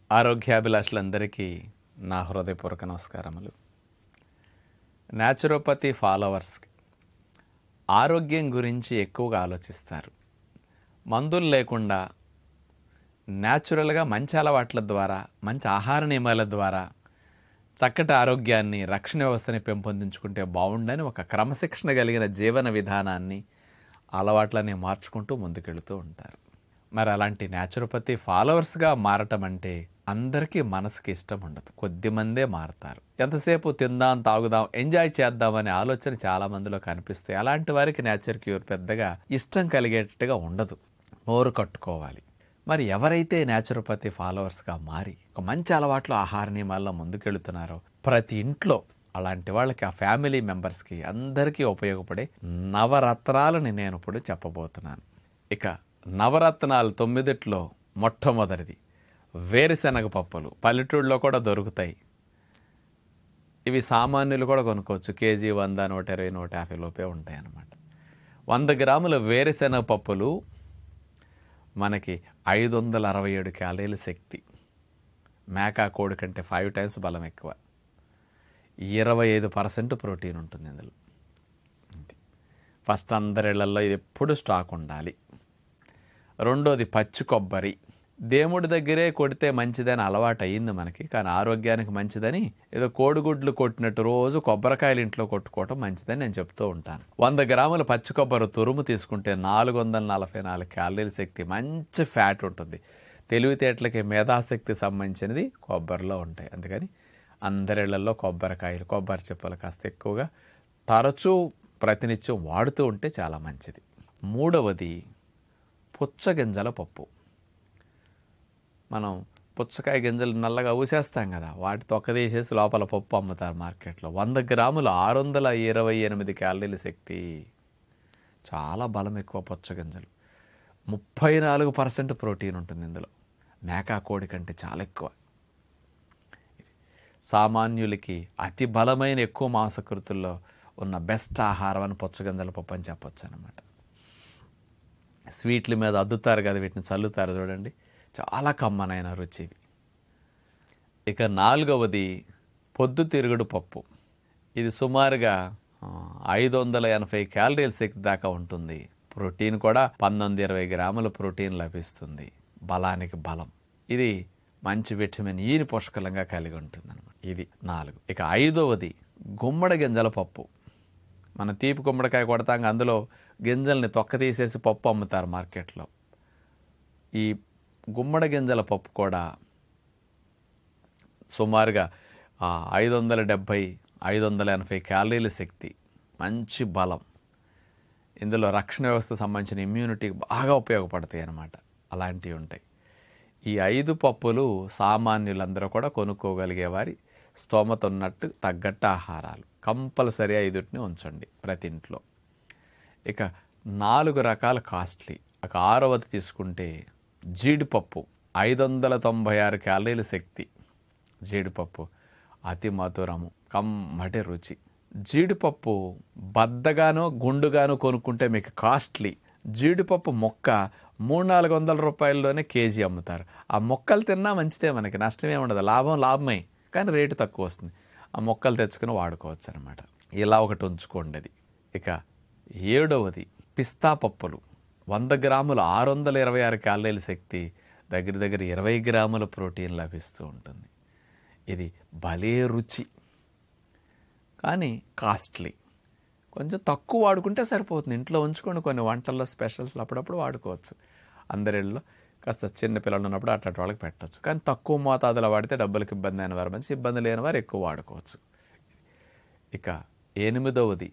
ఆరోగ్యాభిలాషులందరికీ నా హృదయపూర్వక నమస్కారములు న్యాచురోపతి ఫాలోవర్స్ ఆరోగ్యం గురించి ఎక్కువగా ఆలోచిస్తారు మందులు లేకుండా న్యాచురల్గా మంచి అలవాట్ల ద్వారా మంచి ఆహార నియమాల ద్వారా చక్కటి ఆరోగ్యాన్ని రక్షణ వ్యవస్థని పెంపొందించుకుంటే బాగుండని ఒక క్రమశిక్షణ కలిగిన జీవన విధానాన్ని అలవాట్లని మార్చుకుంటూ ముందుకెళ్తూ ఉంటారు మరి అలాంటి న్యాచురోపతి ఫాలోవర్స్గా మారటం అంటే అందరికీ మనసుకి ఇష్టం ఉండదు కొద్దిమందే మారతారు ఎంతసేపు తిందాం తాగుదాం ఎంజాయ్ చేద్దాం అనే ఆలోచన చాలా మందిలో కనిపిస్తాయి అలాంటి వారికి నేచర్ క్యూర్ పెద్దగా ఇష్టం కలిగేటట్టుగా ఉండదు నోరు కట్టుకోవాలి మరి ఎవరైతే న్యాచురోపతి ఫాలోవర్స్గా మారి ఒక మంచి అలవాట్లు ఆహార నియమాల్లో ముందుకెళ్తున్నారో ప్రతి ఇంట్లో అలాంటి వాళ్ళకి ఆ ఫ్యామిలీ మెంబర్స్కి అందరికీ ఉపయోగపడే నవరత్నాలని నేను ఇప్పుడు చెప్పబోతున్నాను ఇక నవరత్నాలు తొమ్మిదిట్లో మొట్టమొదటిది వేరుశనగ పప్పులు పల్లెటూళ్ళలో కూడా దొరుకుతాయి ఇవి సామాన్యులు కూడా కొనుక్కోవచ్చు కేజీ వంద నూట ఇరవై నూట యాభై లోపే ఉంటాయి అన్నమాట వంద గ్రాముల వేరుశెనగ పప్పులు మనకి ఐదు వందల అరవై ఏడు క్యాలరీల శక్తి మేకా కోడి కంటే ఫైవ్ టైమ్స్ బలం ఎక్కువ ఇరవై ఐదు పర్సెంట్ ప్రోటీన్ ఉంటుంది ఇందులో ఇది. ఫస్ట్ అందరిళ్లలో ఇది ఎప్పుడు స్టాక్ ఉండాలి రెండోది పచ్చి కొబ్బరి దేవుడి దగ్గరే కొడితే మంచిదని అలవాటు అయ్యింది మనకి కానీ ఆరోగ్యానికి మంచిదని ఏదో కోడిగుడ్లు కొట్టినట్టు రోజు కొబ్బరికాయలు ఇంట్లో కొట్టుకోవటం మంచిదని నేను చెప్తూ ఉంటాను వంద గ్రాముల పచ్చి కొబ్బరి తురుము తీసుకుంటే నాలుగు వందల నలభై నాలుగు క్యాలరీల శక్తి మంచి ఫ్యాట్ ఉంటుంది తెలివితేటలకి మేధాశక్తి సంబంధించినది కొబ్బరిలో ఉంటాయి అందుకని అందరిళ్లలో కొబ్బరికాయలు కొబ్బరి చెప్పులు కాస్త ఎక్కువగా తరచూ ప్రతినిత్యం వాడుతూ ఉంటే చాలా మంచిది మూడవది పుచ్చగింజల పప్పు మనం పుచ్చకాయ గింజలు నల్లగా ఊసేస్తాం కదా వాటి తొక్కదీసేసి లోపల పప్పు అమ్ముతారు మార్కెట్లో వంద గ్రాములు ఆరు వందల ఇరవై ఎనిమిది క్యాలరీల శక్తి చాలా బలం ఎక్కువ పుచ్చగింజలు ముప్పై నాలుగు పర్సెంట్ ప్రోటీన్ ఉంటుంది ఇందులో మేకా కోడి కంటే చాలా ఎక్కువ సామాన్యులకి అతి బలమైన ఎక్కువ మాంసకృతుల్లో ఉన్న బెస్ట్ ఆహారం అని పుచ్చగింజల పప్పు అని చెప్పొచ్చు అనమాట స్వీట్ల మీద అద్దుతారు కదా వీటిని చల్లుతారు చూడండి చాలా కమ్మనైన రుచి ఇవి. ఇక నాలుగవది పొద్దుతిరుగుడు పప్పు ఇది సుమారుగా ఆ, ఐదు వందల ఎనభై క్యాలరీల శక్తి దాకా ఉంటుంది ప్రోటీన్ కూడా పంతొమ్మిది ఇరవై గ్రాముల ప్రోటీన్ లభిస్తుంది బలానికి బలం ఇది మంచి విటమిన్ ఈని పుష్కలంగా కలిగి ఉంటుంది అనమాట ఇది నాలుగు ఇక ఐదవది గుమ్మడి గింజల పప్పు మన తీపి గుమ్మడికాయ కొడతాం అందులో గింజల్ని తొక్క తీసేసి పప్పు అమ్ముతారు మార్కెట్లో ఈ గుమ్మడి గింజల పప్పు కూడా సుమారుగా ఐదు వందల డెబ్భై ఐదు వందల ఎనభై క్యాలరీల శక్తి మంచి బలం ఇందులో రక్షణ వ్యవస్థ సంబంధించిన ఇమ్యూనిటీకి బాగా ఉపయోగపడతాయి అన్నమాట అలాంటివి ఉంటాయి ఈ ఐదు పప్పులు సామాన్యులందరూ కూడా కొనుక్కోగలిగే వారి స్తోమత ఉన్నట్టు తగ్గట్టు ఆహారాలు కంపల్సరీ ఐదుటిని ఉంచండి ప్రతి ఇంట్లో ఇక నాలుగు రకాల కాస్ట్లీ ఒక ఆరవది తీసుకుంటే జీడిపప్పు ఐదు వందల తొంభై ఆరు క్యాలరీల శక్తి జీడిపప్పు అతి మధురము కమ్మటి రుచి జీడిపప్పు బద్దగాను గుండుగాను కొనుక్కుంటే మీకు కాస్ట్లీ జీడిపప్పు మొక్క మూడు నాలుగు వందల రూపాయల్లోనే కేజీ అమ్ముతారు ఆ మొక్కలు తిన్నా మంచిదే మనకి నష్టమే ఉండదు లాభం లాభమే కానీ రేటు తక్కువ వస్తుంది ఆ మొక్కలు తెచ్చుకుని వాడుకోవచ్చు అనమాట ఇలా ఒకటి ఉంచుకోండి అది ఇక ఏడవది పిస్తా పప్పులు వంద గ్రాములు ఆరు వందల ఇరవై ఆరు క్యాలరీల శక్తి దగ్గర దగ్గర ఇరవై గ్రాముల ప్రోటీన్ లభిస్తూ ఉంటుంది ఇది భలే రుచి కానీ కాస్ట్లీ కొంచెం తక్కువ వాడుకుంటే సరిపోతుంది ఇంట్లో ఉంచుకొని కొన్ని వంటల్లో స్పెషల్స్ అప్పుడప్పుడు వాడుకోవచ్చు అందరిలో కాస్త చిన్న పిల్లలు ఉన్నప్పుడు అట్లాంటి వాళ్ళకి పెట్టవచ్చు కానీ తక్కువ మోతాదులో వాడితే డబ్బులకు ఇబ్బంది అయిన వారు మంచి ఇబ్బంది లేని వారు ఎక్కువ వాడుకోవచ్చు ఇక ఎనిమిదవది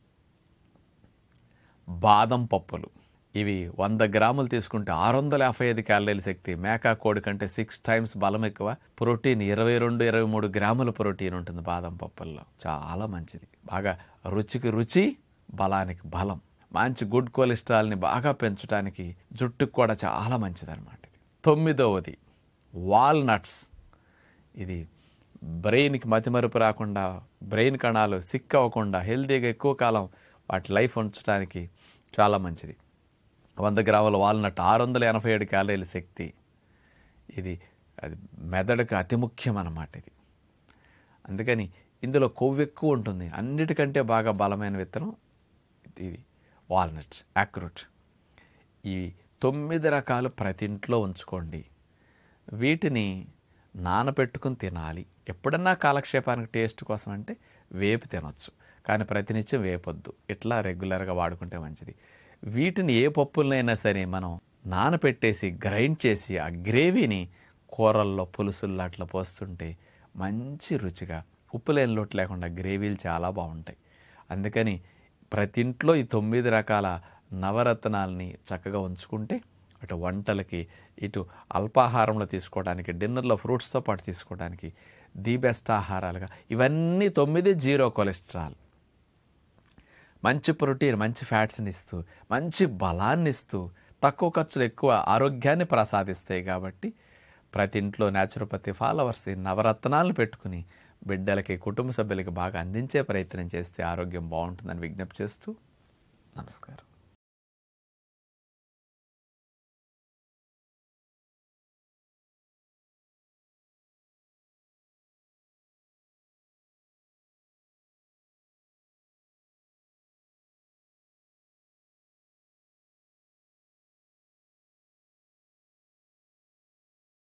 బాదం పప్పులు ఇవి వంద గ్రాములు తీసుకుంటే ఆరు వందల యాభై ఐదు క్యాలరీల శక్తి మేకా కోడి కంటే సిక్స్ టైమ్స్ బలం ఎక్కువ ప్రోటీన్ ఇరవై రెండు ఇరవై మూడు గ్రాముల ప్రోటీన్ ఉంటుంది బాదం పప్పుల్లో చాలా మంచిది బాగా రుచికి రుచి బలానికి బలం మంచి గుడ్ కొలెస్ట్రాల్ని బాగా పెంచడానికి జుట్టుకు కూడా చాలా మంచిదన్నమాట ఇది తొమ్మిదవది వాల్నట్స్ ఇది బ్రెయిన్కి మతిమరుపు రాకుండా బ్రెయిన్ కణాలు సిక్ అవ్వకుండా హెల్తీగా ఎక్కువ కాలం వాటి లైఫ్ ఉంచడానికి చాలా మంచిది వంద గ్రాముల వాల్నట్ ఆరు వందల ఎనభై ఏడు క్యాలరీల శక్తి ఇది అది మెదడుకు అతి ముఖ్యం అన్నమాట ఇది అందుకని ఇందులో కొవ్వు ఎక్కువ ఉంటుంది అన్నిటికంటే బాగా బలమైన విత్తనం ఇది వాల్నట్స్ యాక్రూట్ ఈ తొమ్మిది రకాలు ప్రతి ఇంట్లో ఉంచుకోండి వీటిని నానబెట్టుకుని తినాలి ఎప్పుడన్నా కాలక్షేపానికి టేస్ట్ కోసం అంటే వేపు తినొచ్చు కానీ ప్రతినిత్యం వేపొద్దు ఇట్లా రెగ్యులర్గా వాడుకుంటే మంచిది వీటిని ఏ పప్పులనైనా సరే మనం నానపెట్టేసి గ్రైండ్ చేసి ఆ గ్రేవీని కూరల్లో పులుసుల్లో అట్లా పోస్తుంటే మంచి రుచిగా ఉప్పు లేని లోటు లేకుండా గ్రేవీలు చాలా బాగుంటాయి అందుకని ప్రతి ఇంట్లో ఈ తొమ్మిది రకాల నవరత్నాలని చక్కగా ఉంచుకుంటే అటు వంటలకి ఇటు అల్పాహారంలో తీసుకోవడానికి డిన్నర్లో ఫ్రూట్స్తో పాటు తీసుకోవడానికి ది బెస్ట్ ఆహారాలుగా ఇవన్నీ తొమ్మిది జీరో కొలెస్ట్రాల్ మంచి ప్రోటీన్ మంచి ఫ్యాట్స్ని ఇస్తూ మంచి బలాన్ని ఇస్తూ తక్కువ ఖర్చులు ఎక్కువ ఆరోగ్యాన్ని ప్రసాదిస్తాయి కాబట్టి ప్రతి ఇంట్లో న్యాచురోపతి ఫాలోవర్స్ ఈ నవరత్నాలను పెట్టుకుని బిడ్డలకి కుటుంబ సభ్యులకి బాగా అందించే ప్రయత్నం చేస్తే ఆరోగ్యం బాగుంటుందని విజ్ఞప్తి చేస్తూ నమస్కారం